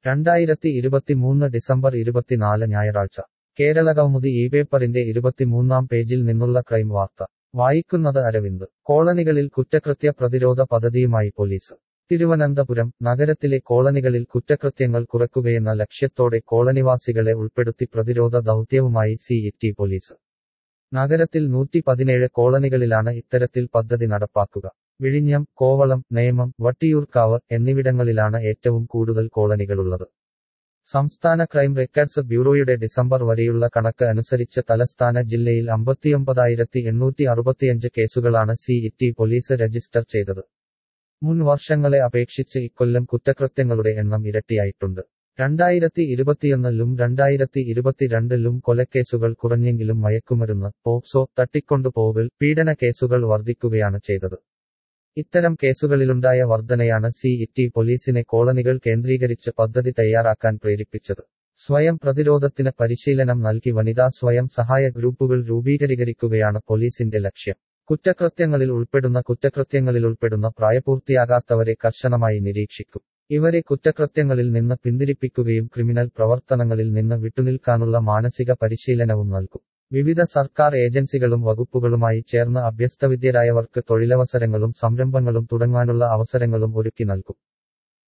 രണ്ടായിരത്തി ഇരുപത്തിമൂന്ന് ഡിസംബർ ഇരുപത്തിനാല് ഞായറാഴ്ച കേരള കൗമുദി ഈ പേപ്പറിന്റെ ഇരുപത്തിമൂന്നാം പേജിൽ നിന്നുള്ള ക്രൈം വാർത്ത വായിക്കുന്നത് അരവിന്ദ് കോളനികളിൽ കുറ്റകൃത്യ പ്രതിരോധ പദ്ധതിയുമായി പോലീസ് തിരുവനന്തപുരം നഗരത്തിലെ കോളനികളിൽ കുറ്റകൃത്യങ്ങൾ കുറയ്ക്കുകയെന്ന ലക്ഷ്യത്തോടെ കോളനിവാസികളെ ഉൾപ്പെടുത്തി പ്രതിരോധ ദൗത്യവുമായി സിഇടി പോലീസ് നഗരത്തിൽ നൂറ്റി പതിനേഴ് കോളനികളിലാണ് ഇത്തരത്തിൽ പദ്ധതി നടപ്പാക്കുക വിഴിഞ്ഞം കോവളം നേമം വട്ടിയൂർക്കാവ് എന്നിവിടങ്ങളിലാണ് ഏറ്റവും കൂടുതൽ കോളനികളുള്ളത് സംസ്ഥാന ക്രൈം റെക്കോർഡ്സ് ബ്യൂറോയുടെ ഡിസംബർ വരെയുള്ള കണക്ക് അനുസരിച്ച് തലസ്ഥാന ജില്ലയിൽ അമ്പത്തിയൊമ്പതായിരത്തി എണ്ണൂറ്റി അറുപത്തിയഞ്ച് കേസുകളാണ് സിഇടി പോലീസ് രജിസ്റ്റർ ചെയ്തത് മുൻ വർഷങ്ങളെ അപേക്ഷിച്ച് ഇക്കൊല്ലം കുറ്റകൃത്യങ്ങളുടെ എണ്ണം ഇരട്ടിയായിട്ടുണ്ട് രണ്ടായിരത്തി ഇരുപത്തിയൊന്നിലും രണ്ടായിരത്തി ഇരുപത്തിരണ്ടിലും കൊലക്കേസുകൾ കുറഞ്ഞെങ്കിലും മയക്കുമരുന്ന് പോക്സോ തട്ടിക്കൊണ്ടുപോകൽ പീഡന കേസുകൾ വർദ്ധിക്കുകയാണ് ചെയ്തത് ഇത്തരം കേസുകളിലുണ്ടായ വർധനയാണ് സിഇടി പോലീസിനെ കോളനികൾ കേന്ദ്രീകരിച്ച് പദ്ധതി തയ്യാറാക്കാൻ പ്രേരിപ്പിച്ചത് സ്വയം പ്രതിരോധത്തിന് പരിശീലനം നൽകി വനിതാ സ്വയം സഹായ ഗ്രൂപ്പുകൾ രൂപീകരിക്കുകയാണ് പോലീസിന്റെ ലക്ഷ്യം കുറ്റകൃത്യങ്ങളിൽ ഉൾപ്പെടുന്ന കുറ്റകൃത്യങ്ങളിൽ ഉൾപ്പെടുന്ന പ്രായപൂർത്തിയാകാത്തവരെ കർശനമായി നിരീക്ഷിക്കും ഇവരെ കുറ്റകൃത്യങ്ങളിൽ നിന്ന് പിന്തിരിപ്പിക്കുകയും ക്രിമിനൽ പ്രവർത്തനങ്ങളിൽ നിന്ന് വിട്ടുനിൽക്കാനുള്ള മാനസിക പരിശീലനവും നൽകും വിവിധ സർക്കാർ ഏജൻസികളും വകുപ്പുകളുമായി ചേർന്ന് അഭ്യസ്തവിദ്യരായവർക്ക് തൊഴിലവസരങ്ങളും സംരംഭങ്ങളും തുടങ്ങാനുള്ള അവസരങ്ങളും ഒരുക്കി നൽകും